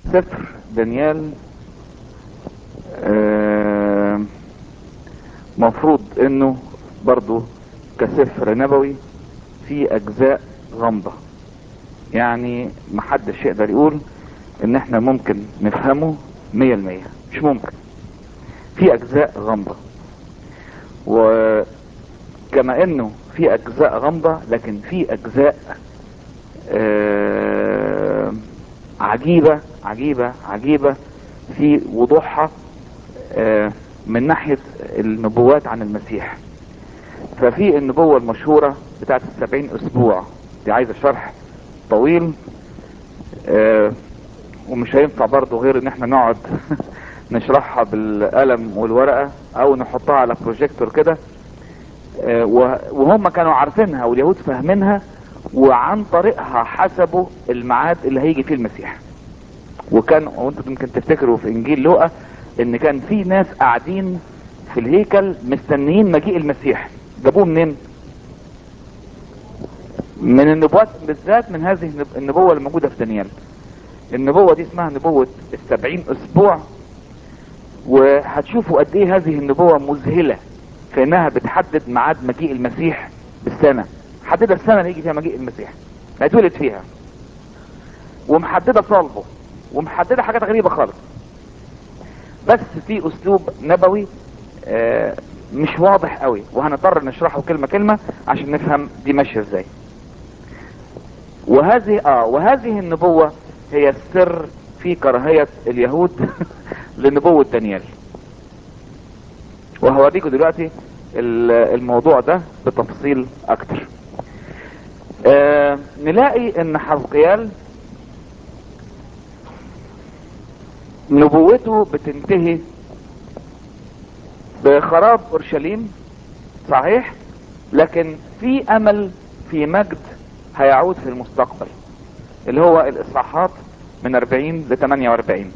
سفر دانيال آه، مفروض انه برضو كسفر نبوي في اجزاء غامضة يعني محدش يقدر يقول ان احنا ممكن نفهمه مية المية مش ممكن في اجزاء غامضة وكما انه في اجزاء غامضة لكن في اجزاء آه، عجيبة عجيبة عجيبة في وضوحها آه، من ناحية النبوات عن المسيح ففي النبوة المشهورة بتاعت السبعين اسبوع دي عايزة شرح طويل آه، ومش هينفع برضه غير ان احنا نقعد نشرحها بالقلم والورقة او نحطها على بروجيكتور كده آه، وه- وهم كانوا عارفينها واليهود فاهمينها وعن طريقها حسبوا الميعاد اللي هيجي فيه المسيح وكان وانتم يمكن تفتكروا في انجيل لوقا ان كان في ناس قاعدين في الهيكل مستنيين مجيء المسيح جابوه منين من النبوات بالذات من هذه النب- النبوة اللي موجودة في دانيال النبوة دي اسمها نبوة السبعين اسبوع وهتشوفوا قد ايه هذه النبوة مذهلة في انها بتحدد ميعاد مجيء المسيح بالسنة محددة السنة اللي يجي فيها مجيء المسيح هيتولد فيها ومحددة صلبه ومحددة حاجات غريبة خالص بس في اسلوب نبوي آه، مش واضح قوي وهنضطر نشرحه كلمة كلمة عشان نفهم دي ماشية ازاي وهذه اه وهذه النبوة هي السر في كراهية اليهود لنبوة دانيال وهوريكم دلوقتي ال- الموضوع ده بتفصيل اكتر آه نلاقي ان حزقيال نبوته بتنتهي بخراب اورشليم صحيح لكن في امل في مجد هيعود في المستقبل اللي هو الاصحاحات من 40 ل 48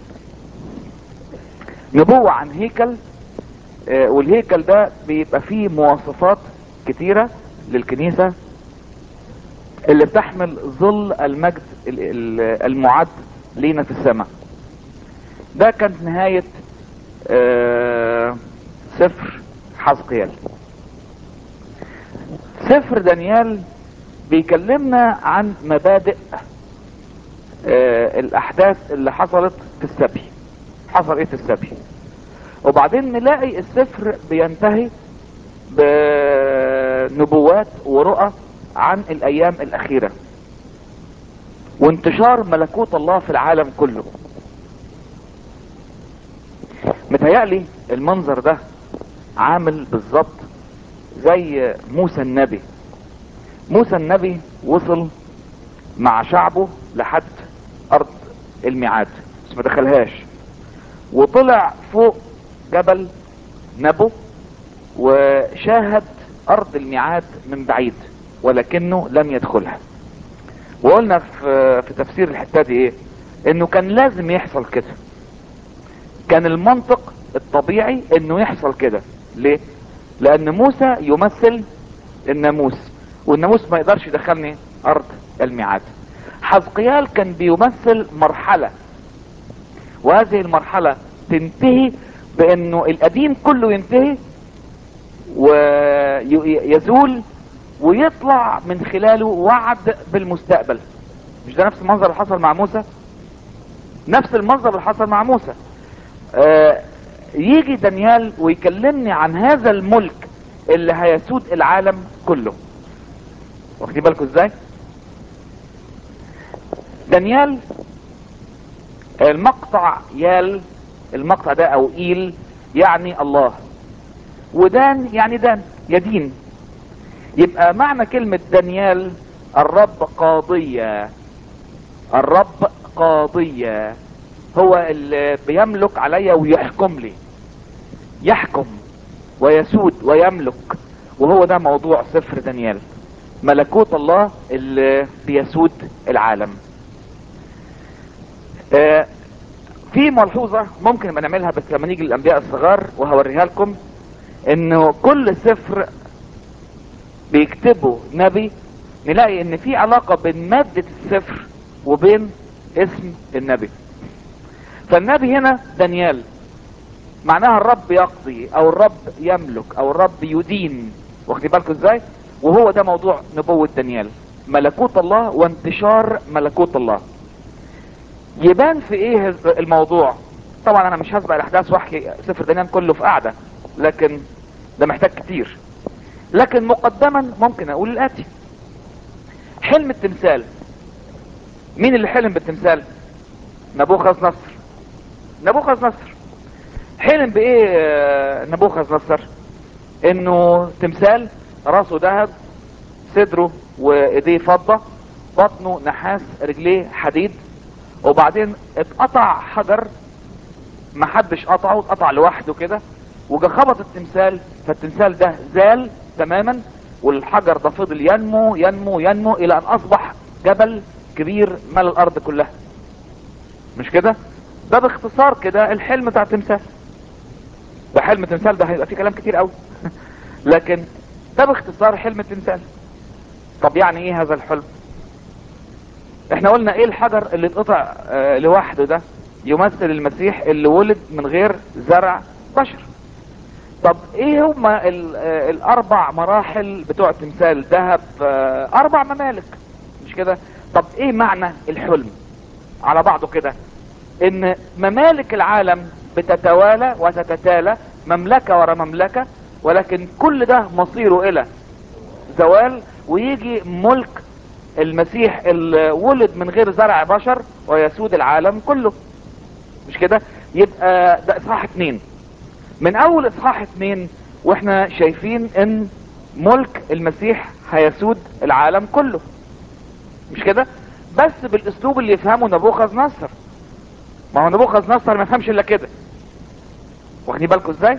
نبوة عن هيكل آه، والهيكل ده بيبقى فيه مواصفات كتيرة للكنيسة اللي بتحمل ظل المجد ال- ال- المعد لينا في السماء ده كانت نهاية آه، سفر حزقيال سفر دانيال بيكلمنا عن مبادئ آه، الاحداث اللي حصلت في السبي حصل ايه في السبي وبعدين نلاقي السفر بينتهي بنبوات ورؤى عن الايام الاخيرة وانتشار ملكوت الله في العالم كله متهيألي المنظر ده عامل بالظبط زي موسى النبي موسى النبي وصل مع شعبه لحد ارض الميعاد بس ما دخلهاش وطلع فوق جبل نبو وشاهد ارض الميعاد من بعيد ولكنه لم يدخلها وقلنا في في تفسير الحته دي ايه انه كان لازم يحصل كده كان المنطق الطبيعي انه يحصل كده ليه لان موسى يمثل الناموس والناموس ما يقدرش يدخلني ارض الميعاد حزقيال كان بيمثل مرحلة وهذه المرحلة تنتهي بانه القديم كله ينتهي ويزول ويطلع من خلاله وعد بالمستقبل مش ده نفس المنظر اللي حصل مع موسى نفس المنظر اللي حصل مع موسى آه يجي دانيال ويكلمني عن هذا الملك اللي هيسود العالم كله واخدين بالكم ازاي دانيال المقطع يال المقطع ده او ايل يعني الله ودان يعني دان يدين يبقى معنى كلمة دانيال الرب قاضية الرب قاضية هو اللي بيملك عليا ويحكم لي يحكم ويسود ويملك وهو ده موضوع سفر دانيال ملكوت الله اللي بيسود العالم آه في ملحوظة ممكن نبقى نعملها بس لما نيجي للانبياء الصغار وهوريها لكم انه كل سفر بيكتبه نبي نلاقي ان في علاقة بين مادة السفر وبين اسم النبي فالنبي هنا دانيال معناها الرب يقضي او الرب يملك او الرب يدين واخدين بالكم ازاي وهو ده موضوع نبوة دانيال ملكوت الله وانتشار ملكوت الله يبان في ايه الموضوع طبعا انا مش هسبق الاحداث واحكي سفر دانيال كله في قعدة لكن ده محتاج كتير لكن مقدما ممكن اقول الاتي حلم التمثال مين اللي حلم بالتمثال نبوخذ نصر نبوخذ نصر حلم بايه آه، نبوخذ نصر انه تمثال راسه ذهب صدره وايديه فضة بطنه نحاس رجليه حديد وبعدين اتقطع حجر ما حدش قطعه اتقطع لوحده كده وجا خبط التمثال فالتمثال ده زال تماما والحجر ده فضل ينمو ينمو ينمو الى ان اصبح جبل كبير مال الارض كلها مش كده ده باختصار كده الحلم بتاع التمثال ده حلم التمثال ده هيبقى فيه كلام كتير قوي لكن ده باختصار حلم التمثال طب يعني ايه هذا الحلم احنا قلنا ايه الحجر اللي اتقطع آه لوحده ده يمثل المسيح اللي ولد من غير زرع بشر طب ايه هما ال- آه، الاربع مراحل بتوع التمثال ذهب آه، اربع ممالك مش كده طب ايه معنى الحلم على بعضه كده ان ممالك العالم بتتوالى وتتتالى مملكة ورا مملكة ولكن كل ده مصيره الى زوال ويجي ملك المسيح اللي ولد من غير زرع بشر ويسود العالم كله مش كده يبقى ده اصحاح اتنين من اول اصحاح اتنين واحنا شايفين ان ملك المسيح هيسود العالم كله مش كده بس بالاسلوب اللي يفهمه نبوخذ نصر ما هو نبوخذ نصر ما يفهمش الا كده واخدين بالكم ازاي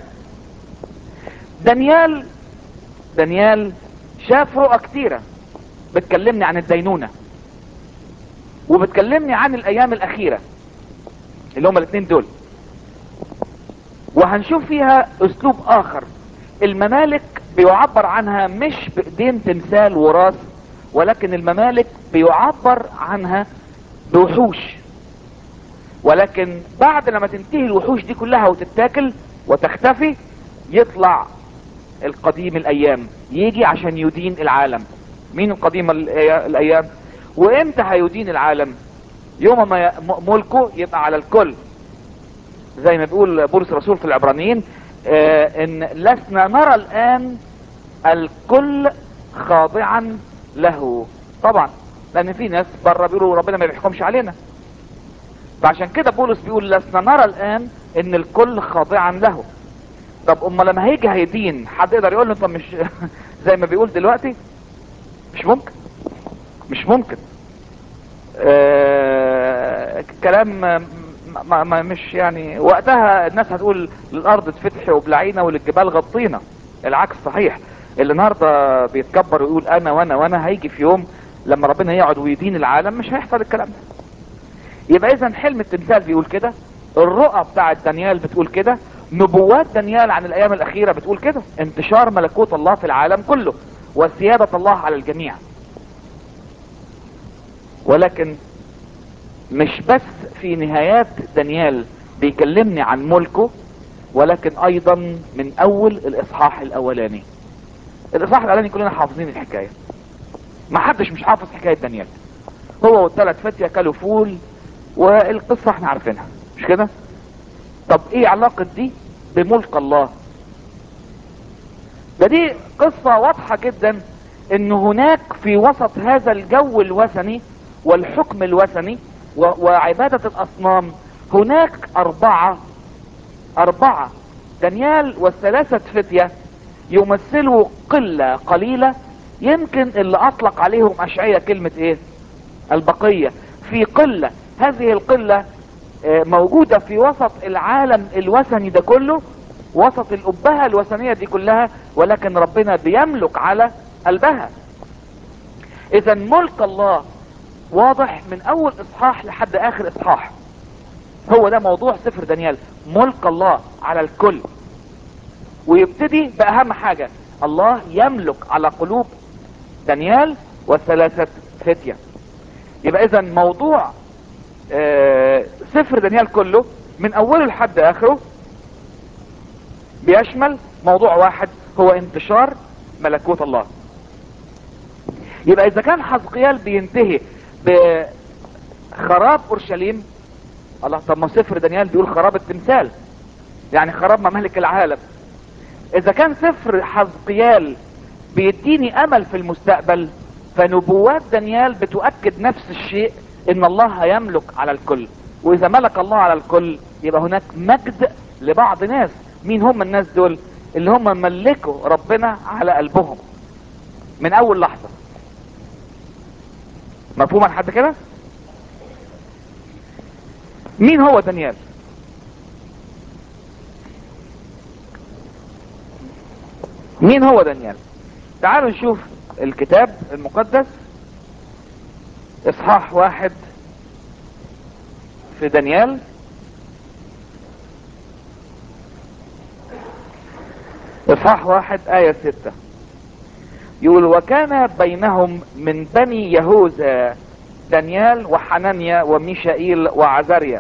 دانيال دانيال شاف رؤى كتيرة بتكلمني عن الدينونة وبتكلمني عن الايام الاخيرة اللي هما الاثنين دول وهنشوف فيها اسلوب اخر الممالك بيعبر عنها مش بايدين تمثال وراس ولكن الممالك بيعبر عنها بوحوش ولكن بعد لما تنتهي الوحوش دي كلها وتتاكل وتختفي يطلع القديم الايام يجي عشان يدين العالم مين القديم الأي- الايام وامتى هيدين العالم يوم ما ي- م- ملكه يبقى على الكل زي ما بيقول بولس الرسول في العبرانيين آه ان لسنا نرى الان الكل خاضعا له طبعا لان في ناس بره بيقولوا ربنا ما بيحكمش علينا فعشان كده بولس بيقول لسنا نرى الان ان الكل خاضعا له طب اما لما هيجي هيدين حد يقدر يقول له انت مش زي ما بيقول دلوقتي مش ممكن مش ممكن آه كلام ما ما ما مش يعني وقتها الناس هتقول الارض تفتح وبلعينا وللجبال غطينا العكس صحيح اللي النهارده بيتكبر ويقول انا وانا وانا هيجي في يوم لما ربنا يقعد ويدين العالم مش هيحصل الكلام ده يبقى اذا حلم التمثال بيقول كده الرؤى بتاعت دانيال بتقول كده نبوات دانيال عن الايام الاخيره بتقول كده انتشار ملكوت الله في العالم كله وسياده الله على الجميع ولكن مش بس في نهايات دانيال بيكلمني عن ملكه ولكن ايضا من اول الاصحاح الاولاني الاصحاح الاولاني كلنا حافظين الحكايه ما حدش مش حافظ حكايه دانيال هو والثلاث فتية كلوا فول والقصة احنا عارفينها مش كده طب ايه علاقة دي بملك الله ده دي قصة واضحة جدا ان هناك في وسط هذا الجو الوثني والحكم الوثني و- وعبادة الاصنام هناك اربعة اربعة دانيال والثلاثة فتية يمثلوا قلة قليلة يمكن اللي اطلق عليهم اشعية كلمة ايه البقية في قلة هذه القلة آه، موجودة في وسط العالم الوثني ده كله وسط الأبهة الوثنية دي كلها ولكن ربنا بيملك على قلبها إذا ملك الله واضح من أول إصحاح لحد آخر إصحاح هو ده موضوع سفر دانيال ملك الله على الكل ويبتدي بأهم حاجة الله يملك على قلوب دانيال والثلاثة فتية يبقى اذا موضوع آه، سفر دانيال كله من اوله لحد اخره بيشمل موضوع واحد هو انتشار ملكوت الله يبقى اذا كان حزقيال بينتهي بخراب اورشليم الله طب ما سفر دانيال بيقول خراب التمثال يعني خراب ممالك العالم اذا كان سفر حزقيال بيديني امل في المستقبل فنبوات دانيال بتؤكد نفس الشيء ان الله هيملك على الكل واذا ملك الله على الكل يبقى هناك مجد لبعض ناس مين هم الناس دول اللي هم ملكوا ربنا على قلبهم من اول لحظة مفهوم لحد كده مين هو دانيال مين هو دانيال تعالوا نشوف الكتاب المقدس اصحاح واحد في دانيال اصحاح واحد آية ستة يقول وكان بينهم من بني يهوذا دانيال وحنانيا وميشائيل وعزاريا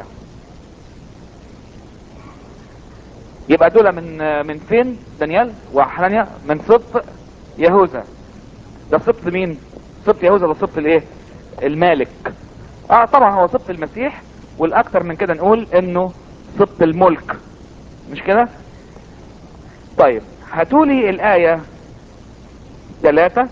يبقى دول من من فين دانيال وحنانيا من سبط يهوذا ده سبط مين سبط يهوذا ده سبط الايه المالك اه طبعا هو سبط المسيح والاكثر من كده نقول انه سبط الملك مش كده طيب هاتولي الايه ثلاثة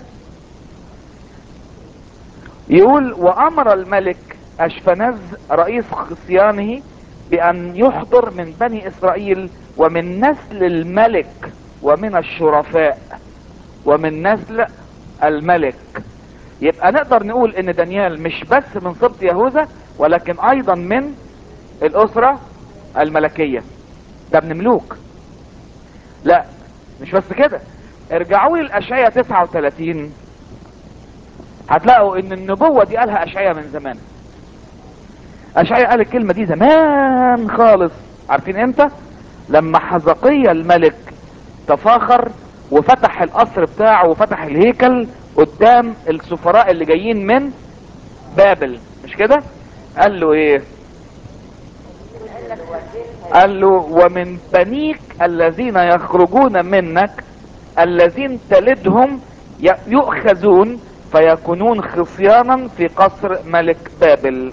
يقول وامر الملك اشفنز رئيس خصيانه بان يحضر من بني اسرائيل ومن نسل الملك ومن الشرفاء ومن نسل الملك يبقى نقدر نقول ان دانيال مش بس من سبط يهوذا ولكن ايضا من الاسرة الملكية ده ابن ملوك لا مش بس كده ارجعوا لي الاشعية 39 هتلاقوا ان النبوة دي قالها اشعية من زمان اشعية قال الكلمة دي زمان خالص عارفين امتى لما حزقية الملك تفاخر وفتح القصر بتاعه وفتح الهيكل قدام السفراء اللي جايين من بابل مش كده قال له ايه قال له ومن بنيك الذين يخرجون منك الذين تلدهم يؤخذون فيكونون خصيانا في قصر ملك بابل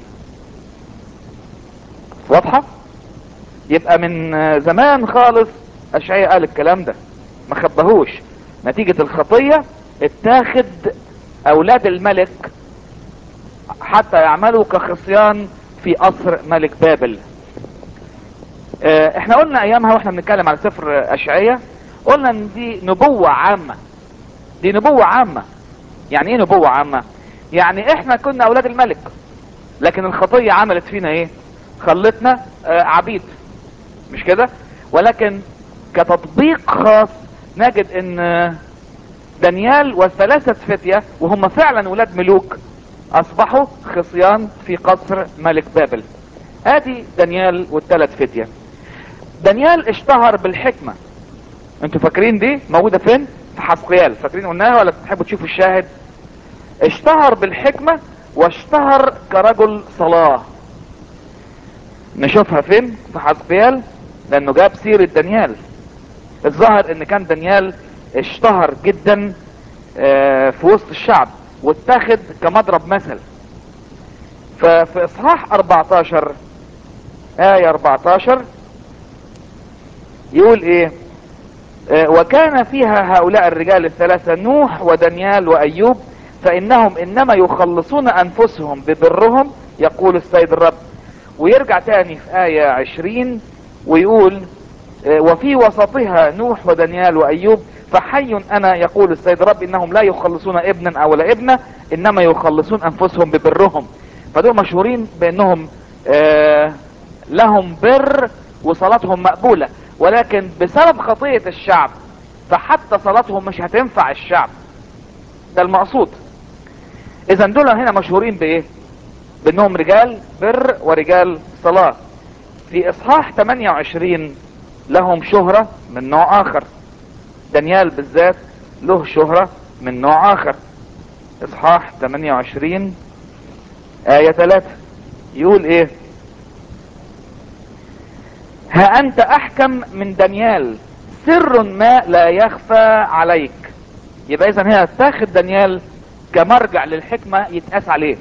واضحة يبقى من زمان خالص اشعياء قال الكلام ده ما خبهوش نتيجة الخطية اتاخد اولاد الملك حتى يعملوا كخصيان في قصر ملك بابل اه احنا قلنا ايامها واحنا بنتكلم على سفر اشعياء قلنا ان دي نبوة عامة دي نبوة عامة يعني ايه نبوة عامة يعني احنا كنا اولاد الملك لكن الخطية عملت فينا ايه خلتنا اه عبيد مش كده ولكن كتطبيق خاص نجد ان دانيال والثلاثة فتية وهم فعلا ولاد ملوك اصبحوا خصيان في قصر ملك بابل ادي دانيال والثلاث فتية دانيال اشتهر بالحكمة انتوا فاكرين دي موجودة فين في حسقيال فاكرين قلناها ولا تحبوا تشوفوا الشاهد اشتهر بالحكمة واشتهر كرجل صلاة نشوفها فين في حسقيال لانه جاب سيرة دانيال الظاهر ان كان دانيال اشتهر جدا اه في وسط الشعب واتخذ كمضرب مثل ففي اصحاح 14 آية 14 يقول ايه اه وكان فيها هؤلاء الرجال الثلاثة نوح ودانيال وايوب فانهم انما يخلصون انفسهم ببرهم يقول السيد الرب ويرجع تاني في آية 20 ويقول اه وفي وسطها نوح ودانيال وايوب فحي انا يقول السيد الرب انهم لا يخلصون ابنا او لا ابنة انما يخلصون انفسهم ببرهم فدول مشهورين بانهم آه لهم بر وصلاتهم مقبولة ولكن بسبب خطية الشعب فحتى صلاتهم مش هتنفع الشعب ده المقصود اذا دول هنا مشهورين بايه بانهم رجال بر ورجال صلاة في اصحاح 28 لهم شهرة من نوع اخر دانيال بالذات له شهرة من نوع اخر اصحاح 28 آية 3 يقول ايه ها انت احكم من دانيال سر ما لا يخفى عليك يبقى اذا هي تاخد دانيال كمرجع للحكمة يتقاس عليه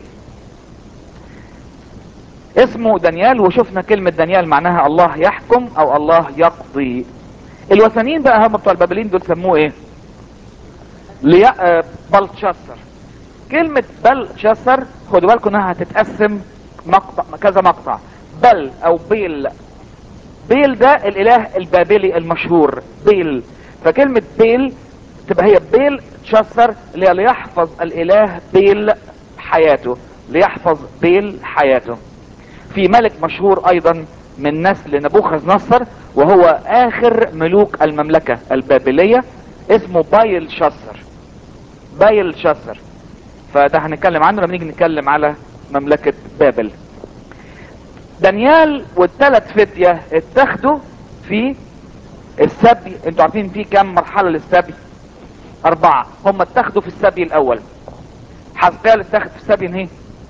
اسمه دانيال وشفنا كلمة دانيال معناها الله يحكم او الله يقضي الوثنيين بقى هم بتوع البابليين دول سموه ايه ليا... آه، بلتشسر كلمة بلتشسر خدوا بالكم انها هتتقسم مقطع كذا مقطع بل او بيل بيل ده الاله البابلي المشهور بيل فكلمة بيل تبقى هي بيل تشسر اللي هي ليحفظ الاله بيل حياته ليحفظ بيل حياته في ملك مشهور ايضا من نسل نبوخذ نصر وهو اخر ملوك المملكة البابلية اسمه بايل شسر بايل شسر فده هنتكلم عنه لما نيجي نتكلم على مملكة بابل دانيال والثلاث فتية اتخذوا في السبي انتوا عارفين في كام مرحلة للسبي اربعة هم اتخذوا في السبي الاول حزقيال اتخذ في السبي انهي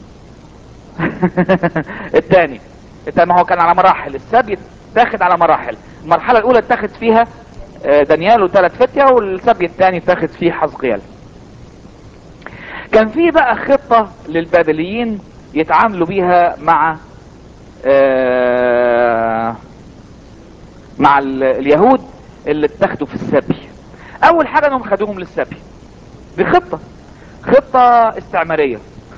الثاني الثاني ما هو كان على مراحل السبي اتاخد على مراحل المرحلة الاولى اتخذ فيها آه، دانيال وثلاث فتية والسبي الثاني اتخذ فيه حزقيال كان في بقى خطة للبابليين يتعاملوا بيها مع آه، مع ال- اليهود اللي اتخذوا في السبي اول حاجة انهم خدوهم للسبي دي خطة خطة استعمارية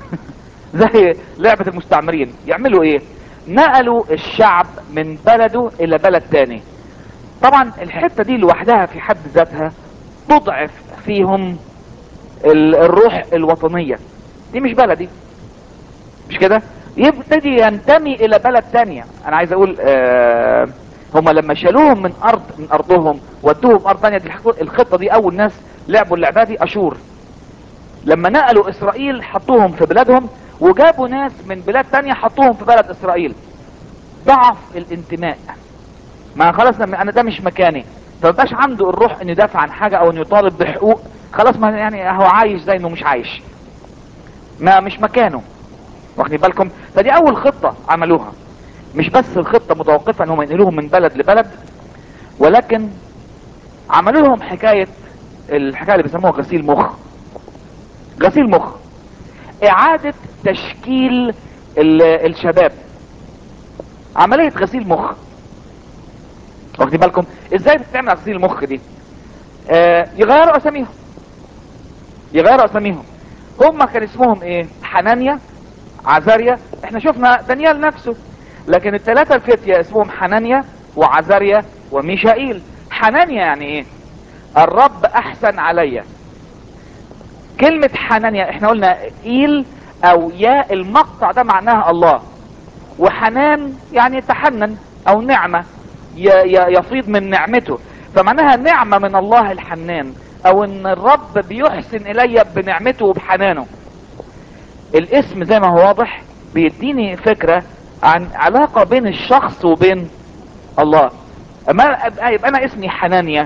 زي لعبة المستعمرين يعملوا ايه نقلوا الشعب من بلده الى بلد تاني طبعا الحتة دي لوحدها في حد ذاتها تضعف فيهم ال- الروح الوطنية دي مش بلدي مش كده يبتدي ينتمي الى بلد تانية انا عايز اقول آه هم لما شالوهم من ارض من ارضهم ودوهم ارض تانية دي الحق- الخطة دي اول ناس لعبوا اللعبة دي اشور لما نقلوا اسرائيل حطوهم في بلادهم وجابوا ناس من بلاد تانية حطوهم في بلد اسرائيل ضعف الانتماء ما خلاص لما انا ده مش مكاني فمبقاش عنده الروح انه يدافع عن حاجة او انه يطالب بحقوق خلاص ما يعني هو عايش زي انه مش عايش ما مش مكانه واخدين بالكم فدي اول خطة عملوها مش بس الخطة متوقفة انهم ينقلوهم من بلد لبلد ولكن عملوا لهم حكاية الحكاية اللي بيسموها غسيل مخ غسيل مخ اعادة تشكيل ال- الشباب عملية غسيل مخ واخدين بالكم ازاي بتتعمل غسيل المخ دي آه يغيروا اساميهم يغيروا اساميهم هم كان اسمهم ايه حنانيا عزاريا احنا شفنا دانيال نفسه لكن الثلاثة الفتية اسمهم حنانيا وعزاريا وميشائيل حنانيا يعني ايه الرب احسن عليا كلمة حنانيا احنا قلنا ايل او يا المقطع ده معناها الله وحنان يعني تحنن او نعمة ي- ي- يفيض من نعمته فمعناها نعمة من الله الحنان او ان الرب بيحسن الي بنعمته وبحنانه الاسم زي ما هو واضح بيديني فكرة عن علاقة بين الشخص وبين الله اما ابقى يبقى انا اسمي حنانيا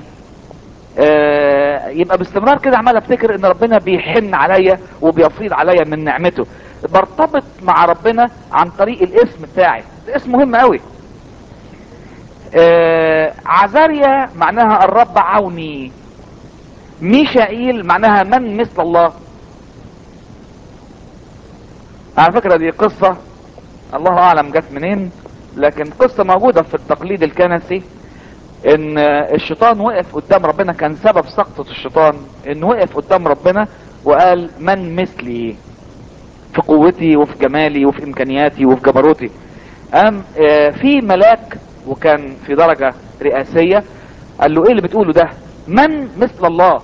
آه، يبقى باستمرار كده عمال افتكر ان ربنا بيحن عليا وبيفيض عليا من نعمته برتبط مع ربنا عن طريق الاسم بتاعي ده اسم مهم قوي آه، عزاريا معناها الرب عوني ميشائيل معناها من مثل الله على فكرة دي قصة الله اعلم جت منين لكن قصة موجودة في التقليد الكنسي ان الشيطان وقف قدام ربنا كان سبب سقطة الشيطان انه وقف قدام ربنا وقال من مثلي في قوتي وفي جمالي وفي امكانياتي وفي جبروتي قام آه، في ملاك وكان في درجة رئاسية قال له ايه اللي بتقوله ده من مثل الله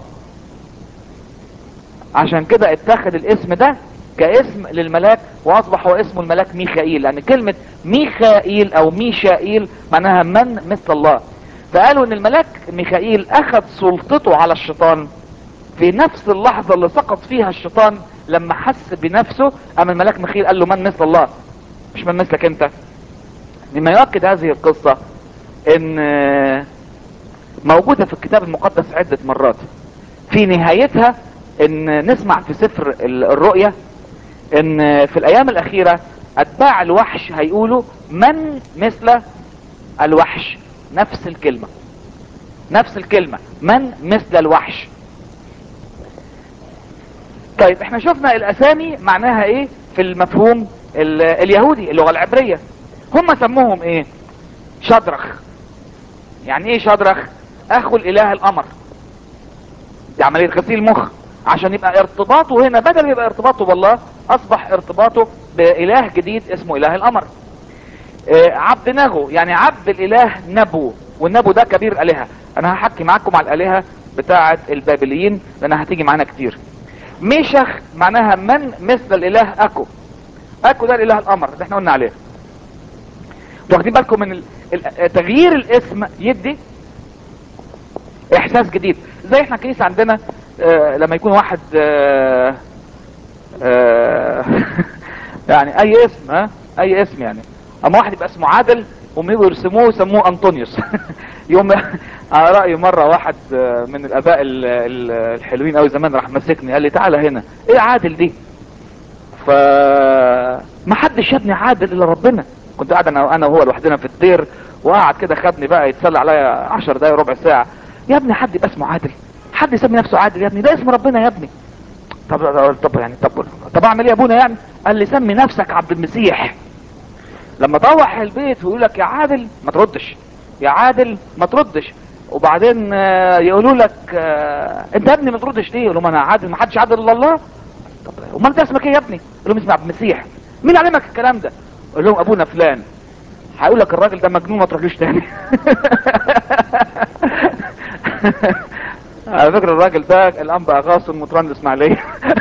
عشان كده اتخذ الاسم ده كاسم للملاك واصبح هو اسمه الملاك ميخائيل لان كلمة ميخائيل او ميشائيل معناها من مثل الله فقالوا ان الملاك ميخائيل اخذ سلطته على الشيطان في نفس اللحظة اللي سقط فيها الشيطان لما حس بنفسه اما الملاك ميخائيل قال له من مثل الله مش من مثلك انت مما يؤكد هذه القصة ان موجودة في الكتاب المقدس عدة مرات في نهايتها ان نسمع في سفر ال- الرؤية ان في الايام الاخيرة اتباع الوحش هيقولوا من مثل الوحش نفس الكلمة نفس الكلمة من مثل الوحش طيب احنا شفنا الاسامي معناها ايه في المفهوم ال- اليهودي اللغة العبرية هم سموهم ايه شدرخ يعني ايه شدرخ اخو الاله القمر دي عملية غسيل مخ عشان يبقى ارتباطه هنا بدل يبقى ارتباطه بالله اصبح ارتباطه باله جديد اسمه اله القمر آه، عبد نغو يعني عبد الاله نبو والنبو ده كبير الهه انا هحكي معاكم على الالهه بتاعه البابليين لانها هتيجي معانا كتير ميشخ معناها من مثل الاله اكو اكو ده الاله القمر اللي احنا قلنا عليه واخدين بالكم من ال- ال- تغيير الاسم يدي احساس جديد زي احنا كنيسة عندنا آه لما يكون واحد آه آه يعني اي اسم ها اي اسم يعني اما واحد يبقى اسمه عادل هم يجوا يرسموه يسموه انطونيوس يوم على رأي مرة واحد آه، من الاباء ال- ال- الحلوين قوي زمان راح مسكني قال لي تعالى هنا ايه عادل دي ف ما حدش يا ابني عادل الا ربنا كنت قاعد انا انا وهو لوحدنا في الدير وقعد كده خدني بقى يتسلى عليا 10 دقايق ربع ساعه يا ابني حد يبقى اسمه عادل حد يسمي نفسه عادل يا ابني ده اسم ربنا يا ابني طب طب يعني طب طب اعمل ايه يا ابونا يعني قال لي سمي نفسك عبد المسيح لما تروح البيت ويقول لك يا عادل ما تردش يا عادل ما تردش وبعدين آه، يقولوا لك آه، انت يا ابني ما تردش ليه يقول لهم انا عادل ما حدش عادل الا الله طب امال انت اسمك ايه يا ابني يقول لهم اسمي عبد المسيح مين علمك الكلام ده قول لهم ابونا فلان هيقول لك الراجل ده مجنون ما تروحلوش تاني على فكرة الراجل ده الانبا اغاص المطران الاسماعيلية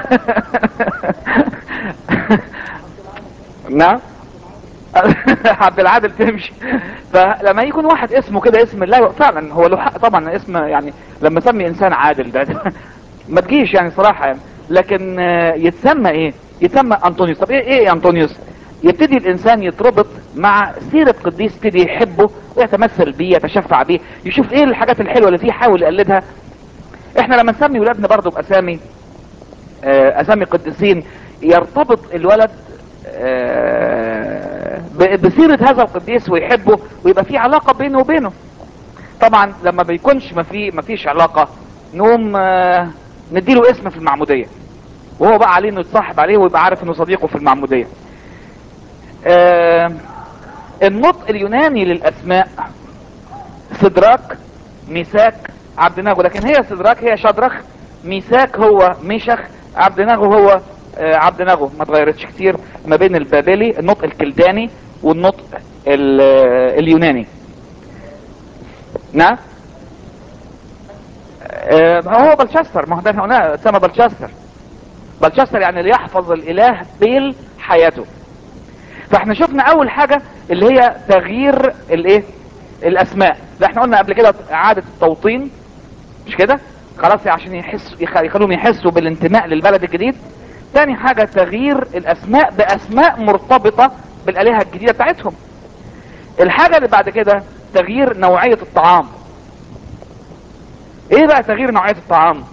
نعم عبد العادل تمشي فلما يكون واحد اسمه كده اسم الله فعلا هو له حق طبعا اسم يعني لما اسمي انسان عادل ده ما تجيش يعني صراحة يعني لكن آه، يتسمى ايه يتسمى انطونيوس طب ايه ايه انطونيوس يبتدي الانسان يتربط مع سيرة قديس يبتدي يحبه ويتمثل بيه يتشفع بيه يشوف ايه الحاجات الحلوة اللي فيه يحاول يقلدها احنا لما نسمي ولادنا برضو باسامي آه، اسامي قديسين يرتبط الولد آه، ب- بسيرة هذا القديس ويحبه ويبقى في علاقة بينه وبينه طبعا لما بيكونش ما في ما فيش علاقة نقوم آه، نديله اسم في المعمودية وهو بقى عليه انه يتصاحب عليه ويبقى عارف انه صديقه في المعمودية آه، النطق اليوناني للاسماء سدراك ميساك عبد ناغو لكن هي سدراك هي شدرخ ميساك هو ميشخ عبد ناغو هو آه، عبد ناغو ما اتغيرتش كتير ما بين البابلي النطق الكلداني والنطق ال- آه، اليوناني نعم آه، ما هو بلشستر ما هو ده احنا قلنا سما بلشستر بلشستر يعني اللي يحفظ الاله بيل حياته فاحنا شفنا اول حاجة اللي هي تغيير الايه الاسماء ده احنا قلنا قبل كده اعادة التوطين مش كده خلاص عشان يحسوا يخ- يخلوهم يحسوا بالانتماء للبلد الجديد تاني حاجة تغيير الاسماء باسماء مرتبطة بالالهة الجديدة بتاعتهم الحاجة اللي بعد كده تغيير نوعية الطعام ايه بقى تغيير نوعية الطعام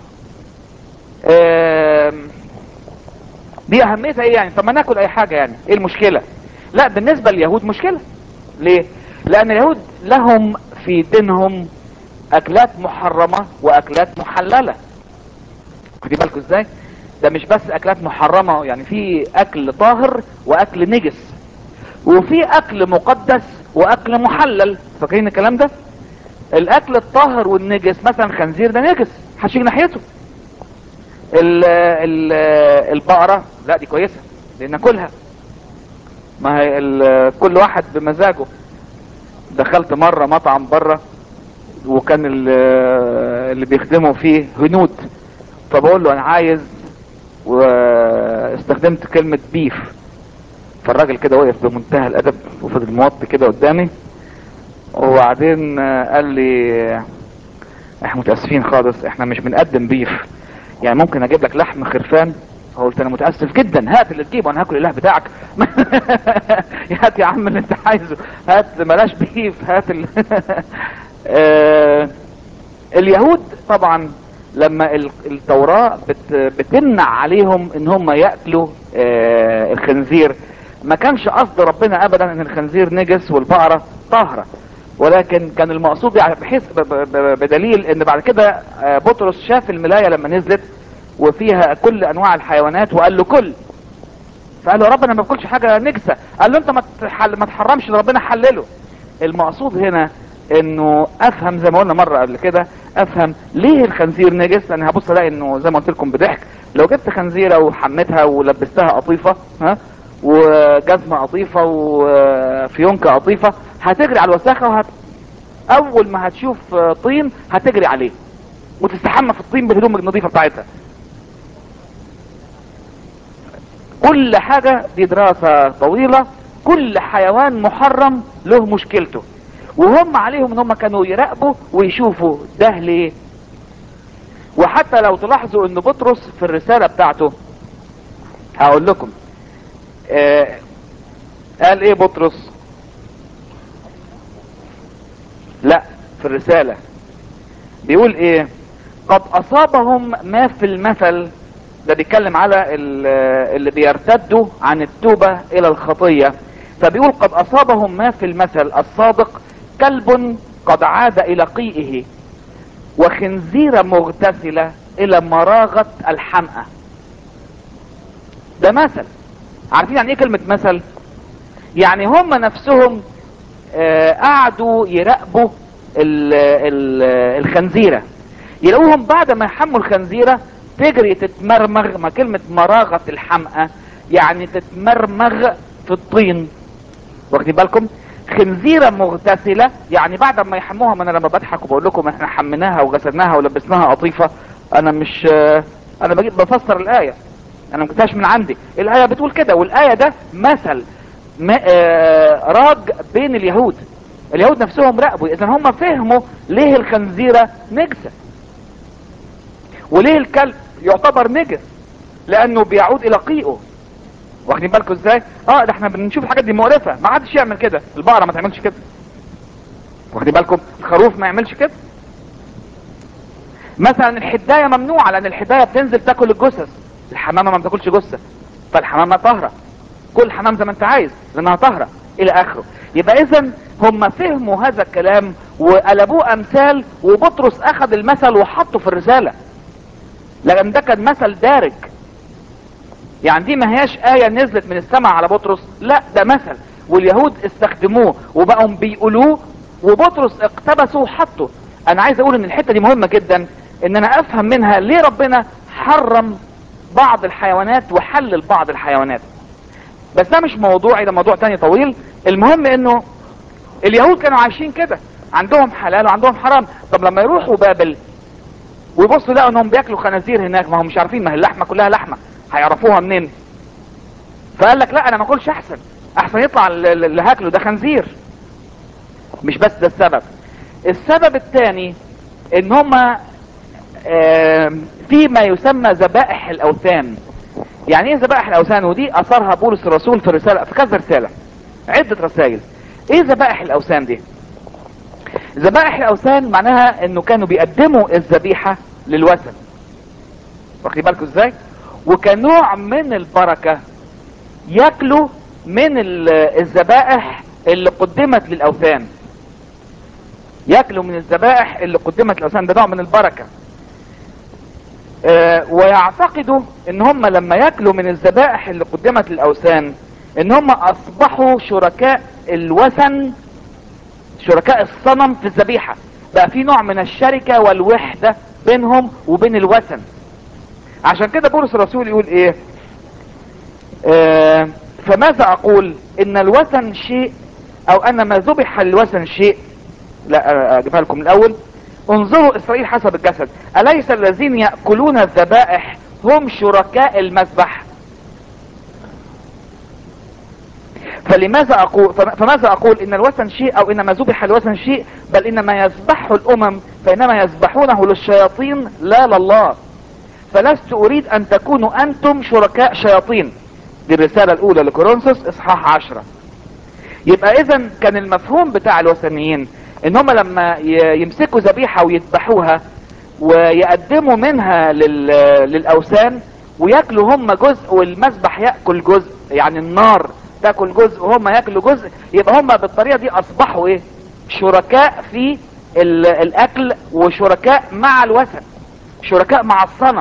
آم، دي اهميتها ايه يعني طب ما ناكل اي حاجة يعني ايه المشكلة لا بالنسبة لليهود مشكلة ليه لان اليهود لهم في دينهم اكلات محرمة واكلات محللة خدي بالكم ازاي ده مش بس اكلات محرمة يعني في اكل طاهر واكل نجس وفي اكل مقدس واكل محلل فاكرين الكلام ده الاكل الطاهر والنجس مثلا خنزير ده نجس هشيل ناحيته ال ال البقرة لا دي كويسة دي ناكلها ما هي ال- كل واحد بمزاجه دخلت مرة مطعم بره وكان ال- اللي بيخدموا فيه هنود فبقول له انا عايز واستخدمت كلمة بيف فالراجل كده وقف بمنتهى الادب وفضل موطي كده قدامي وبعدين آه، قال لي احنا متاسفين خالص احنا مش بنقدم بيف يعني ممكن اجيب لك لحم خرفان قلت انا متاسف جدا هات اللي تجيبه انا هاكل الاله بتاعك هات يا عم اللي انت عايزه هات بلاش بيف هات ال... آه، اليهود طبعا لما ال- التوراة بت... بتمنع عليهم ان هم يأكلوا آه، الخنزير ما كانش قصد ربنا ابدا ان الخنزير نجس والبقرة طاهرة ولكن كان المقصود يعني بحيث ب- ب- ب- بدليل ان بعد كده آه، بطرس شاف الملاية لما نزلت وفيها كل انواع الحيوانات وقال له كل فقال له يا رب انا ما باكلش حاجه نجسه قال له انت ما تحل ما تحرمش ده ربنا حلله المقصود هنا انه افهم زي ما قلنا مره قبل كده افهم ليه الخنزير نجس انا هبص الاقي انه زي ما قلت لكم بضحك لو جبت خنزيره وحميتها ولبستها قطيفه ها وجزمه قطيفه وفيونكه قطيفه هتجري على الوساخه وهت اول ما هتشوف طين هتجري عليه وتستحمى في الطين بالهدوم النظيفه بتاعتها كل حاجة دي دراسة طويلة كل حيوان محرم له مشكلته وهم عليهم ان هم كانوا يراقبوا ويشوفوا ده ليه وحتى لو تلاحظوا ان بطرس في الرسالة بتاعته هقول لكم آه قال ايه بطرس لا في الرسالة بيقول ايه قد اصابهم ما في المثل ده بيتكلم على ال- اللي بيرتدوا عن التوبة الى الخطية فبيقول قد اصابهم ما في المثل الصادق كلب قد عاد الى قيئه وخنزيرة مغتسلة الى مراغة الحمأة ده مثل عارفين يعني ايه كلمة مثل يعني هم نفسهم آه، قعدوا يراقبوا ال- ال- الخنزيرة يلاقوهم بعد ما يحموا الخنزيرة تجري تتمرمغ ما كلمة مراغة الحمقى يعني تتمرمغ في الطين واخدين بالكم خنزيرة مغتسلة يعني بعد ما يحموها ما انا لما بضحك وبقول لكم احنا حميناها وغسلناها ولبسناها قطيفة انا مش آه، انا بجيب بفسر الاية انا ما جبتهاش من عندي الاية بتقول كده والاية ده مثل ما آه، راج بين اليهود اليهود نفسهم راقبوا اذا هم فهموا ليه الخنزيرة نجسة وليه الكلب يعتبر نجس لانه بيعود الى قيئه واخدين بالكم ازاي اه ده احنا بنشوف الحاجات دي مقرفة ما حدش يعمل كده البقرة ما تعملش كده واخدين بالكم الخروف ما يعملش كده مثلا الحداية ممنوعة لان الحداية بتنزل تاكل الجثث الحمامة ما بتاكلش جثة فالحمامة طاهرة كل حمام زي ما انت عايز لانها طاهرة الى اخره يبقى اذا هم فهموا هذا الكلام وقلبوه امثال وبطرس اخذ المثل وحطه في الرسالة لان ده كان مثل دارج يعني دي ما هياش آية نزلت من السماء على بطرس لا ده مثل واليهود استخدموه وبقوا بيقولوه وبطرس اقتبسه وحطه انا عايز اقول ان الحتة دي مهمة جدا ان انا افهم منها ليه ربنا حرم بعض الحيوانات وحلل بعض الحيوانات بس ده مش موضوعي ده موضوع تاني طويل المهم انه اليهود كانوا عايشين كده عندهم حلال وعندهم حرام طب لما يروحوا بابل ويبصوا لقوا انهم بياكلوا خنازير هناك ما هم مش عارفين ما هي اللحمه كلها لحمه هيعرفوها منين فقال لك لا انا ما اكلش احسن احسن يطلع ال- اللي هاكله ده خنزير مش بس ده السبب السبب الثاني ان هما آم، في ما يسمى ذبائح الاوثان يعني ايه ذبائح الاوثان ودي اثرها بولس الرسول في الرساله في كذا رساله عده رسائل ايه ذبائح الاوثان دي ذبائح الاوثان معناها انه كانوا بيقدموا الذبيحه للوثن واخدين بالكم ازاي وكنوع من البركه ياكلوا من ال- الذبائح اللي قدمت للاوثان ياكلوا من الذبائح اللي قدمت للاوثان ده نوع من البركه آه، ويعتقدوا ان هم لما ياكلوا من الذبائح اللي قدمت للاوثان ان هم اصبحوا شركاء الوثن شركاء الصنم في الذبيحة بقى في نوع من الشركة والوحدة بينهم وبين الوثن عشان كده بولس الرسول يقول ايه آه فماذا اقول ان الوثن شيء او ان ما ذبح للوثن شيء لا آه، اجيبها لكم الاول انظروا اسرائيل حسب الجسد اليس الذين يأكلون الذبائح هم شركاء المذبح فلماذا اقول فم- فماذا اقول ان الوثن شيء او ان ما ذبح الوثن شيء بل ان ما يذبحه الامم فانما يذبحونه للشياطين لا لله فلست اريد ان تكونوا انتم شركاء شياطين دي الرسالة الاولى لكورنثوس اصحاح عشرة يبقى اذا كان المفهوم بتاع الوثنيين ان هم لما ي- يمسكوا ذبيحة ويذبحوها ويقدموا منها لل... للاوثان وياكلوا هم جزء والمذبح ياكل جزء يعني النار تاكل جزء وهم ياكلوا جزء يبقى هم بالطريقه دي اصبحوا ايه شركاء في ال- الاكل وشركاء مع الوثن شركاء مع الصنم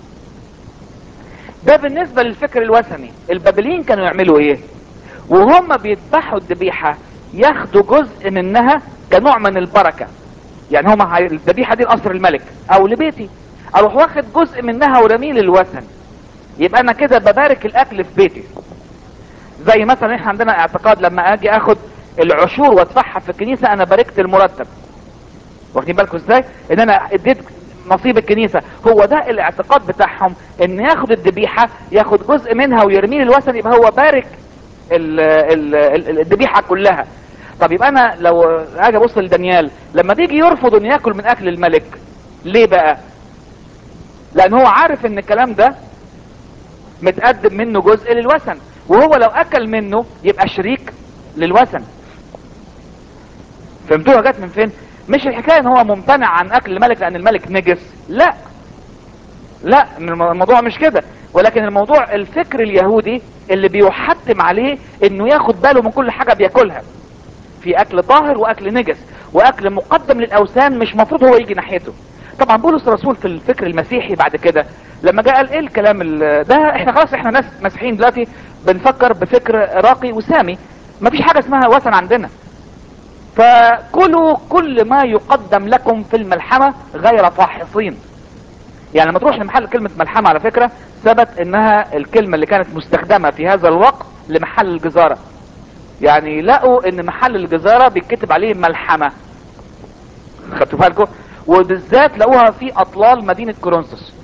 ده بالنسبة للفكر الوثني البابليين كانوا يعملوا ايه وهم بيذبحوا الذبيحة ياخدوا جزء منها كنوع من البركة يعني هما هي- الذبيحة دي لقصر الملك او لبيتي اروح واخد جزء منها ورميه للوثن يبقى انا كده ببارك الاكل في بيتي زي مثلا احنا عندنا اعتقاد لما اجي اخد العشور وادفعها في الكنيسة انا باركت المرتب واخدين بالكم ازاي ان انا اديت نصيب الكنيسة هو ده الاعتقاد بتاعهم ان ياخد الذبيحة ياخد جزء منها ويرميه للوثن يبقى هو بارك ال- ال- ال- الذبيحة كلها طب يبقى انا لو اجي ابص لدانيال لما بيجي يرفض انه ياكل من اكل الملك ليه بقى لان هو عارف ان الكلام ده متقدم منه جزء للوثن وهو لو اكل منه يبقى شريك للوثن فهمتوها جت من فين مش الحكايه ان هو ممتنع عن اكل الملك لان الملك نجس لا لا الم- الموضوع مش كده ولكن الموضوع الفكر اليهودي اللي بيحتم عليه انه ياخد باله من كل حاجه بياكلها في اكل طاهر واكل نجس واكل مقدم للاوثان مش مفروض هو يجي ناحيته طبعا بولس الرسول في الفكر المسيحي بعد كده لما جاء قال ايه الكلام ال- ده احنا خلاص احنا ناس مسيحيين دلوقتي بنفكر بفكر راقي وسامي مفيش حاجه اسمها وثن عندنا فكلوا كل ما يقدم لكم في الملحمه غير فاحصين يعني لما تروح لمحل كلمة ملحمة على فكرة ثبت انها الكلمة اللي كانت مستخدمة في هذا الوقت لمحل الجزارة يعني لقوا ان محل الجزارة بيتكتب عليه ملحمة خدتوا بالكم وبالذات لقوها في اطلال مدينة كورنثوس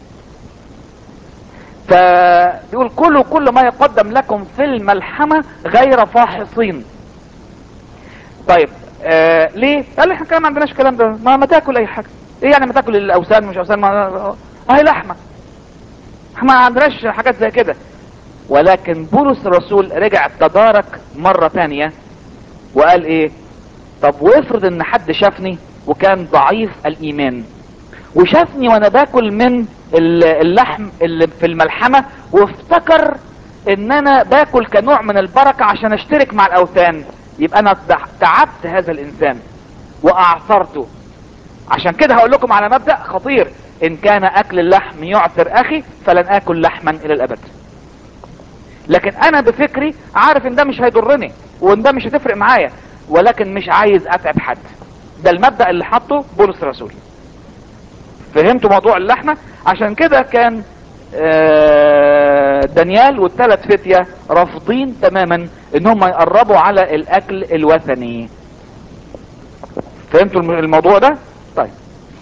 فبيقول كلوا كل ما يقدم لكم في الملحمة غير فاحصين طيب آه ليه؟ قال لي احنا كمان ما عندناش الكلام ده ما, ما تاكل اي حاجه ايه يعني ما تاكل الاوثان مش اوثان ما اهي لحمه احنا ما عندناش حاجات زي كده ولكن بولس الرسول رجع تدارك مرة تانية وقال ايه طب وافرض ان حد شافني وكان ضعيف الايمان وشافني وانا باكل من ال- اللحم اللي في الملحمة وافتكر ان انا باكل كنوع من البركة عشان اشترك مع الاوثان يبقى انا تع- تعبت هذا الانسان واعثرته عشان كده هقول لكم على مبدأ خطير ان كان اكل اللحم يعثر اخي فلن اكل لحما الى الابد لكن انا بفكري عارف ان ده مش هيضرني وان ده مش هتفرق معايا ولكن مش عايز اتعب حد ده المبدأ اللي حطه بولس الرسول فهمتوا موضوع اللحمة عشان كده كان آه، دانيال والثلاث فتية رافضين تماما ان هم يقربوا على الاكل الوثني فهمتوا الم- الموضوع ده طيب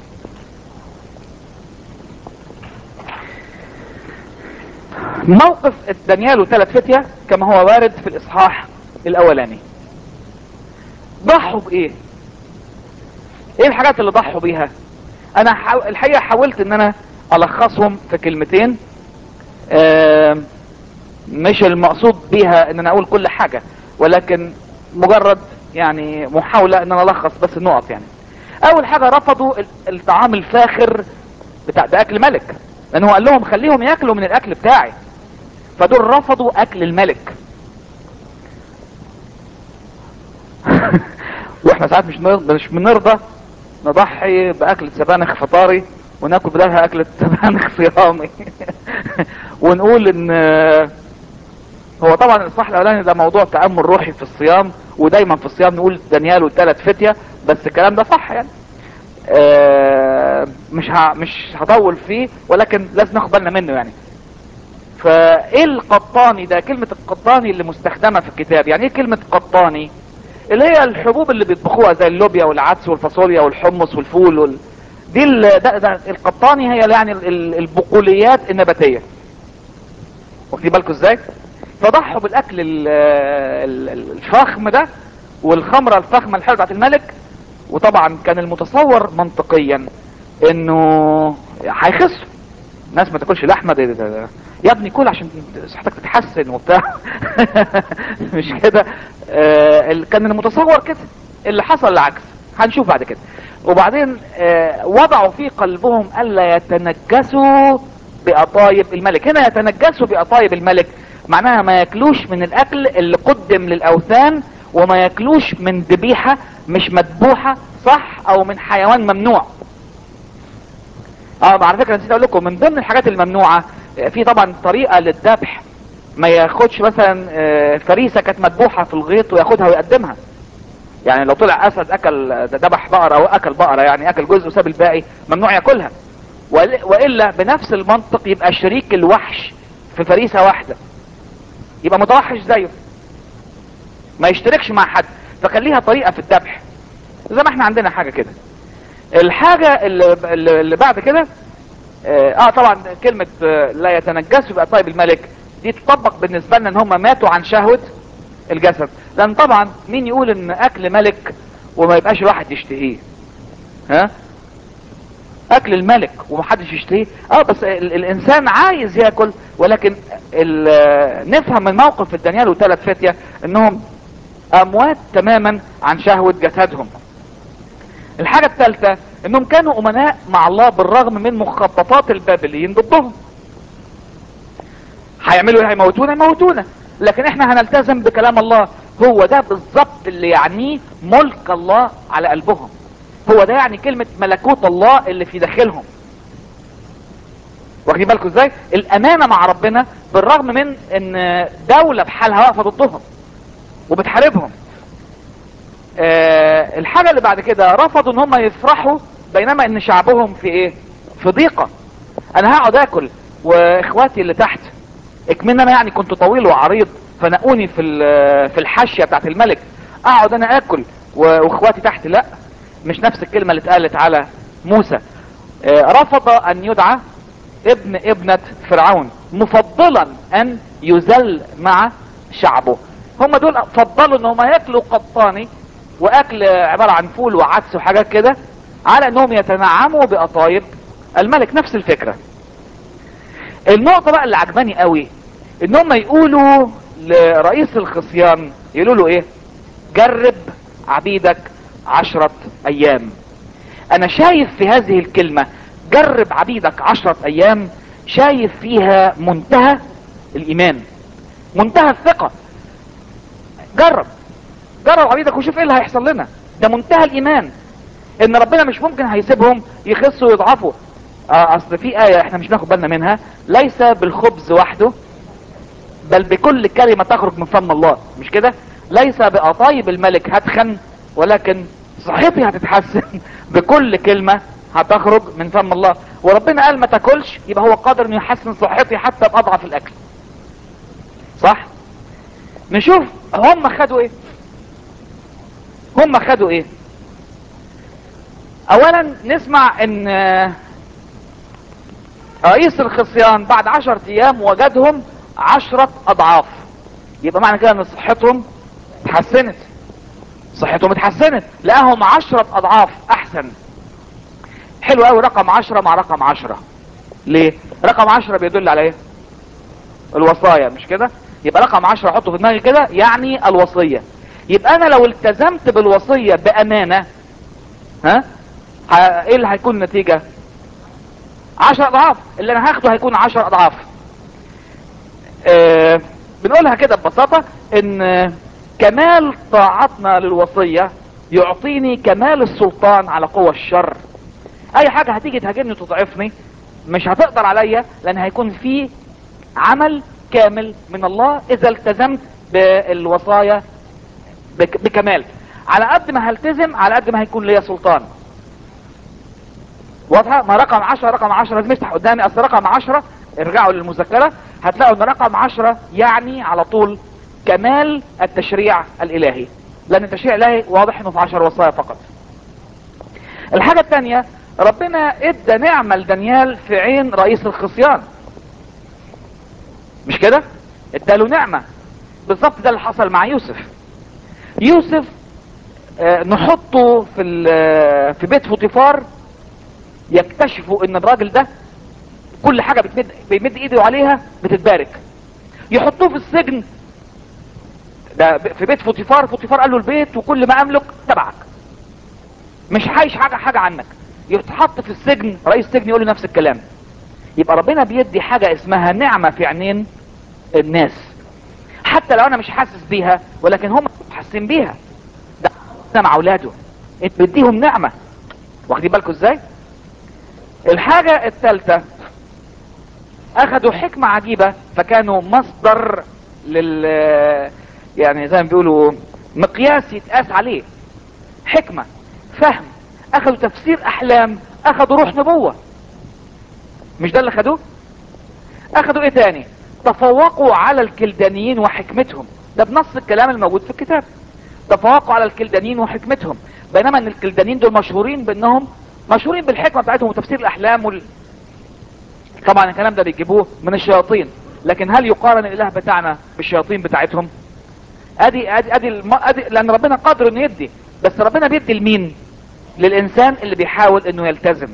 موقف دانيال وثلاث فتية كما هو وارد في الاصحاح الاولاني ضحوا بايه ايه الحاجات اللي ضحوا بيها انا حاو... الحقيقة حاولت ان انا الخصهم في كلمتين آم، مش المقصود بيها ان انا اقول كل حاجة ولكن مجرد يعني محاولة ان انا الخص بس النقط يعني اول حاجة رفضوا ال- الطعام الفاخر بتاع ده اكل ملك لان هو قال لهم خليهم ياكلوا من الاكل بتاعي فدول رفضوا اكل الملك واحنا ساعات مش نرضى مش بنرضى نضحي باكلة سبانخ فطاري وناكل بدلها اكلة سبانخ صيامي ونقول ان هو طبعا الاصحاح الاولاني ده موضوع تامل روحي في الصيام ودايما في الصيام نقول دانيال والثلاث فتيه بس الكلام ده صح يعني آه، مش ه... مش هطول فيه ولكن لازم ناخد بالنا منه يعني فايه القطاني ده كلمة القطاني اللي مستخدمة في الكتاب يعني ايه كلمة قطاني اللي هي الحبوب اللي بيطبخوها زي اللوبيا والعدس والفاصوليا والحمص والفول وال... دي ال... ده... ده القطاني هي يعني ال- ال- البقوليات النباتية واخدين بالكم ازاي فضحوا بالاكل ال- ال- ال- الفخم ده والخمرة الفخمة الحلوة بتاعت الملك وطبعا كان المتصور منطقيا انه هيخسوا الناس ما تاكلش لحمه ده, ده, ده يا ابني كل عشان صحتك تتحسن وبتاع مش كده آه ال- كان المتصور كده اللي حصل العكس هنشوف بعد كده وبعدين آه وضعوا في قلبهم الا يتنجسوا بقطايب الملك هنا يتنجسوا بقطايب الملك معناها ما ياكلوش من الاكل اللي قدم للاوثان وما ياكلوش من ذبيحة مش مذبوحة صح او من حيوان ممنوع اه على فكرة نسيت اقول لكم من ضمن الحاجات الممنوعة آه، في طبعا طريقة للذبح ما ياخدش مثلا آه، فريسة كانت مذبوحة في الغيط وياخدها ويقدمها يعني لو طلع اسد اكل ذبح بقرة او اكل بقرة يعني اكل جزء وساب الباقي ممنوع ياكلها وإل- والا بنفس المنطق يبقى شريك الوحش في فريسة واحدة يبقى متوحش زيه ما يشتركش مع حد فكان ليها طريقة في الذبح زي ما احنا عندنا حاجة كده الحاجة اللي, اللي اللي بعد كده اه آه، طبعا كلمة آه، لا يتنجسوا يبقى طيب الملك دي تطبق بالنسبة لنا ان هم ماتوا عن شهوة الجسد لان طبعا مين يقول ان اكل ملك وما يبقاش الواحد يشتهيه ها اكل الملك ومحدش يشتهيه اه بس ال الانسان عايز ياكل ولكن ال- آه، نفهم من موقف الدانيال وثلاث فتية انهم اموات تماما عن شهوة جسدهم الحاجة الثالثة انهم كانوا امناء مع الله بالرغم من مخططات البابليين ضدهم هيعملوا ايه هيموتونا يموتونا لكن احنا هنلتزم بكلام الله هو ده بالظبط اللي يعنيه ملك الله على قلبهم هو ده يعني كلمة ملكوت الله اللي في داخلهم واخدين بالكم ازاي الامانة مع ربنا بالرغم من ان دولة بحالها واقفة ضدهم وبتحاربهم آه الحاجة اللي بعد كده رفضوا ان هم يفرحوا بينما ان شعبهم في ايه في ضيقة انا هقعد اكل واخواتي اللي تحت اكمن انا يعني كنت طويل وعريض فنقوني في ال- في الحاشية بتاعت الملك اقعد انا اكل و- واخواتي تحت لا مش نفس الكلمة اللي اتقالت على موسى آه رفض ان يدعى ابن ابنة فرعون مفضلا ان يذل مع شعبه هم دول فضلوا ان هم ياكلوا قطاني واكل عبارة عن فول وعدس وحاجات كده على انهم يتنعموا بقطايب الملك نفس الفكرة النقطة بقى اللي عجباني قوي ان هم يقولوا لرئيس الخصيان يقولوا له ايه جرب عبيدك عشرة ايام انا شايف في هذه الكلمة جرب عبيدك عشرة ايام شايف فيها منتهى الايمان منتهى الثقة جرب جرب عبيدك وشوف ايه اللي هيحصل لنا ده منتهى الايمان ان ربنا مش ممكن هيسيبهم يخسوا ويضعفوا آه اصل في ايه احنا مش ناخد بالنا منها ليس بالخبز وحده بل بكل كلمة تخرج من فم الله مش كده ليس بقطايب الملك هتخن ولكن صحتي هتتحسن بكل كلمة هتخرج من فم الله وربنا قال ما تاكلش يبقى هو قادر انه يحسن صحتي حتى باضعف الاكل صح نشوف هم خدوا ايه هم خدوا ايه اولا نسمع ان آه، رئيس الخصيان بعد عشرة ايام وجدهم عشرة اضعاف يبقى معنى كده ان صحتهم اتحسنت صحتهم اتحسنت لقاهم عشرة اضعاف احسن حلو قوي رقم عشرة مع رقم عشرة ليه رقم عشرة بيدل على ايه الوصايا مش كده يبقى رقم عشرة احطه في دماغي كده يعني الوصية يبقى انا لو التزمت بالوصية بامانة ها ه- ايه اللي هيكون النتيجة عشر اضعاف اللي انا هاخده هيكون عشر اضعاف آه بنقولها كده ببساطة ان آه، كمال طاعتنا للوصية يعطيني كمال السلطان على قوى الشر اي حاجة هتيجي تهاجمني وتضعفني مش هتقدر عليا لان هيكون في عمل كامل من الله اذا التزمت بالوصايا بك بكمال على قد ما هلتزم على قد ما هيكون ليا سلطان واضحة ما رقم عشرة رقم عشرة لازم يفتح قدامي اصل رقم عشرة ارجعوا للمذكرة هتلاقوا ان رقم عشرة يعني على طول كمال التشريع الالهي لان التشريع الالهي واضح انه في عشر وصايا فقط الحاجة الثانية ربنا ادى نعمة لدانيال في عين رئيس الخصيان مش كده اداله نعمة بالظبط ده اللي حصل مع يوسف يوسف آه، نحطه في ال- في بيت فوطيفار يكتشفوا ان الراجل ده كل حاجة بتمد بيمد ايده عليها بتتبارك يحطوه في السجن ده ب- في بيت فوطيفار فوطيفار قال له البيت وكل ما املك تبعك مش عايش حاجة حاجة عنك يتحط في السجن رئيس السجن يقول له نفس الكلام يبقى ربنا بيدي حاجة اسمها نعمة في عينين الناس حتى لو انا مش حاسس بيها ولكن هم حاسين بيها ده مع اولاده انت بتديهم نعمة واخدين بالكم ازاي الحاجة الثالثة اخذوا حكمة عجيبة فكانوا مصدر لل يعني زي ما بيقولوا مقياس يتقاس عليه حكمة فهم اخذوا تفسير احلام اخذوا روح نبوة مش ده اللي خدوه اخذوا ايه تاني تفوقوا على الكلدانيين وحكمتهم ده بنص الكلام الموجود في الكتاب تفوقوا على الكلدانيين وحكمتهم بينما ان الكلدانيين دول مشهورين بانهم مشهورين بالحكمة بتاعتهم وتفسير الاحلام وال... طبعا الكلام ده بيجيبوه من الشياطين لكن هل يقارن الاله بتاعنا بالشياطين بتاعتهم ادي ادي ادي, الم... أدي لان ربنا قادر انه يدي بس ربنا بيدي لمين للانسان اللي بيحاول انه يلتزم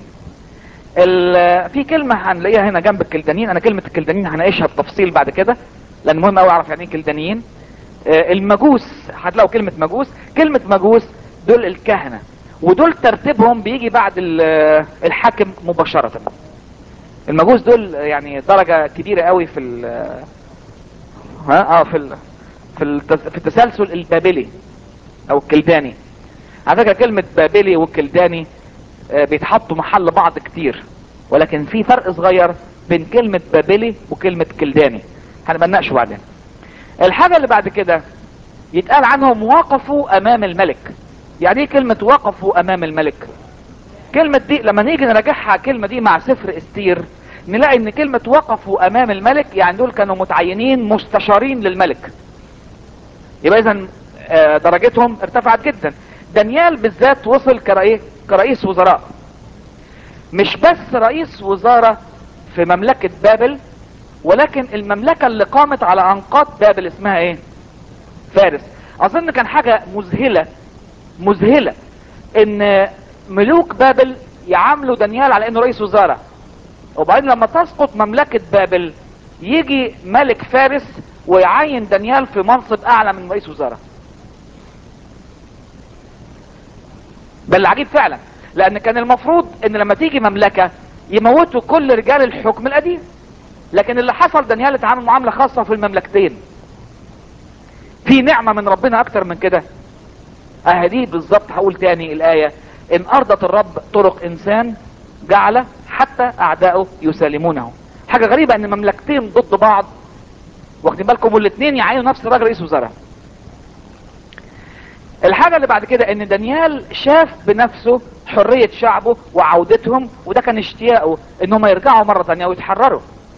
ال... في كلمة هنلاقيها هنا جنب الكلدانيين انا كلمة الكلدانيين هناقشها بتفصيل بعد كده لان مهم قوي اعرف يعني ايه كلدانيين آه، المجوس هتلاقوا كلمة مجوس كلمة مجوس دول الكهنة ودول ترتيبهم بيجي بعد ال- الحاكم مباشرة المجوس دول يعني درجة كبيرة قوي في ال ها اه في ال في التس- في التسلسل البابلي او الكلداني على فكرة كلمة بابلي والكلداني آه، بيتحطوا محل بعض كتير ولكن في فرق صغير بين كلمة بابلي وكلمة كلداني هنبقى نناقشه بعدين الحاجة اللي بعد كده يتقال عنهم وقفوا امام الملك يعني ايه كلمة وقفوا امام الملك كلمة دي لما نيجي نراجعها الكلمة دي مع سفر استير نلاقي ان كلمة وقفوا امام الملك يعني دول كانوا متعينين مستشارين للملك يبقى اذا آه، درجتهم ارتفعت جدا دانيال بالذات وصل كرئيس كرئيس وزراء مش بس رئيس وزارة في مملكة بابل ولكن المملكة اللي قامت على انقاض بابل اسمها ايه فارس اظن كان حاجة مذهلة مذهلة ان ملوك بابل يعاملوا دانيال على انه رئيس وزراء وبعدين لما تسقط مملكة بابل يجي ملك فارس ويعين دانيال في منصب اعلى من رئيس وزراء بل العجيب فعلا لان كان المفروض ان لما تيجي مملكة يموتوا كل رجال الحكم القديم لكن اللي حصل دانيال اتعامل معاملة خاصة في المملكتين في نعمة من ربنا اكتر من كده اه دي بالظبط هقول تاني الاية ان ارضت الرب طرق انسان جعل حتى اعدائه يسالمونه حاجة غريبة ان مملكتين ضد بعض واخدين بالكم والاثنين يعينوا نفس الراجل رئيس وزراء الحاجة اللي بعد كده ان دانيال شاف بنفسه حرية شعبه وعودتهم وده كان اشتياقه انهم يرجعوا مرة تانية ويتحرروا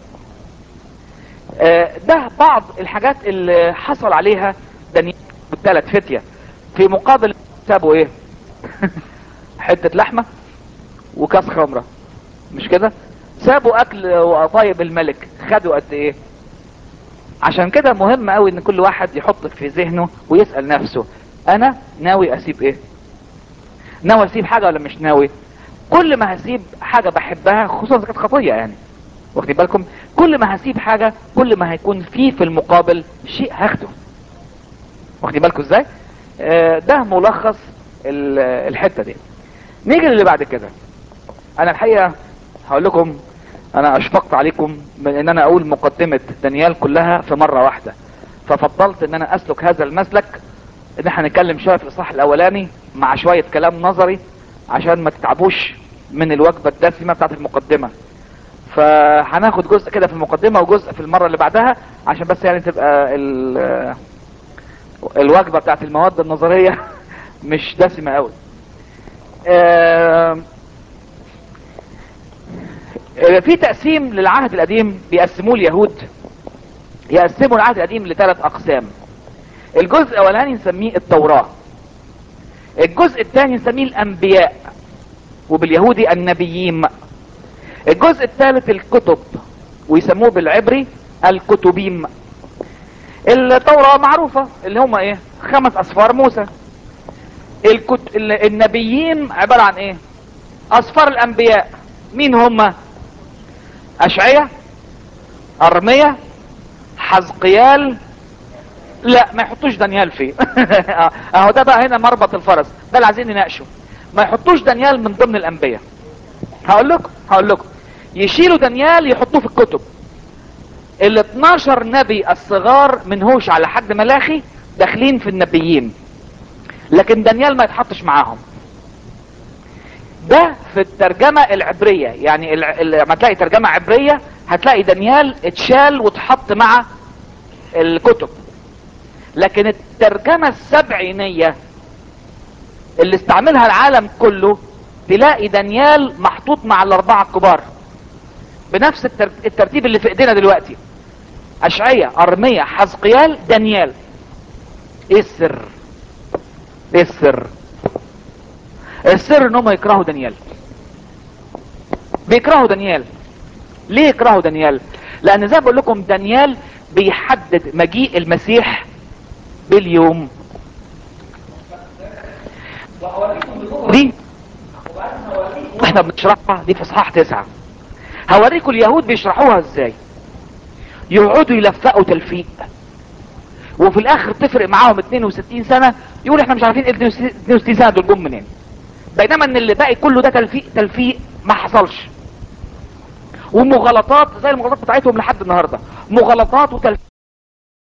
آه، ده بعض الحاجات اللي حصل عليها دانيال والثلاث فتية في مقابل سابوا ايه حتة لحمة وكاس خمرة مش كده سابوا اكل وقطايب الملك خدوا قد ايه عشان كده مهم قوي ان كل واحد يحط في ذهنه ويسأل نفسه انا ناوي اسيب ايه ناوي اسيب حاجة ولا مش ناوي كل ما هسيب حاجة بحبها خصوصا اذا كانت خطية يعني واخدين بالكم كل ما هسيب حاجة كل ما هيكون فيه في المقابل شيء هاخده واخدين بالكم ازاي آه، ده ملخص ال- الحتة دي نيجي للي بعد كده انا الحقيقة هقول لكم انا اشفقت عليكم من ان انا اقول مقدمة دانيال كلها في مرة واحدة ففضلت ان انا اسلك هذا المسلك ان احنا نتكلم شوية في الاصحاح الاولاني مع شوية كلام نظري عشان ما تتعبوش من الوجبة الدسمة بتاعت المقدمة فهناخد جزء كده في المقدمة وجزء في المرة اللي بعدها عشان بس يعني تبقى ال- الوجبة بتاعت المواد النظرية مش دسمة قوي آه، آه، في تقسيم للعهد القديم بيقسموه اليهود يقسموا العهد القديم لثلاث اقسام الجزء الاولاني نسميه التوراة الجزء الثاني نسميه الانبياء وباليهودي النبيين الجزء الثالث الكتب ويسموه بالعبري الكتبيم التوراة معروفة اللي هم ايه خمس اسفار موسى الكت... ال- النبيين عبارة عن ايه اسفار الانبياء مين هم اشعية ارمية حزقيال لا ما يحطوش دانيال فيه اهو ده بقى هنا مربط الفرس ده اللي عايزين نناقشه ما يحطوش دانيال من ضمن الانبياء هقول لكم هقول لكم يشيلوا دانيال يحطوه في الكتب ال 12 نبي الصغار من هوش على حد ملاخي داخلين في النبيين لكن دانيال ما يتحطش معاهم ده في الترجمة العبرية يعني الع- ال- لما تلاقي ترجمة عبرية هتلاقي دانيال اتشال واتحط مع الكتب لكن الترجمة السبعينية اللي استعملها العالم كله تلاقي دانيال محطوط مع الاربعة الكبار بنفس التر- الترتيب اللي في ايدينا دلوقتي اشعية ارمية حزقيال دانيال ايه السر ايه السر السر ان هم يكرهوا دانيال بيكرهوا دانيال ليه يكرهوا دانيال لان زي ما بقول لكم دانيال بيحدد مجيء المسيح باليوم دي احنا بنشرحها دي في اصحاح تسعة هوريكم اليهود بيشرحوها ازاي يقعدوا يلفقوا تلفيق وفي الاخر تفرق معاهم 62 سنة يقول احنا مش عارفين ال 62 سنة دول جم منين بينما ان اللي باقي كله ده تلفيق تلفيق ما حصلش ومغالطات زي المغالطات بتاعتهم لحد النهارده مغالطات وتلفيق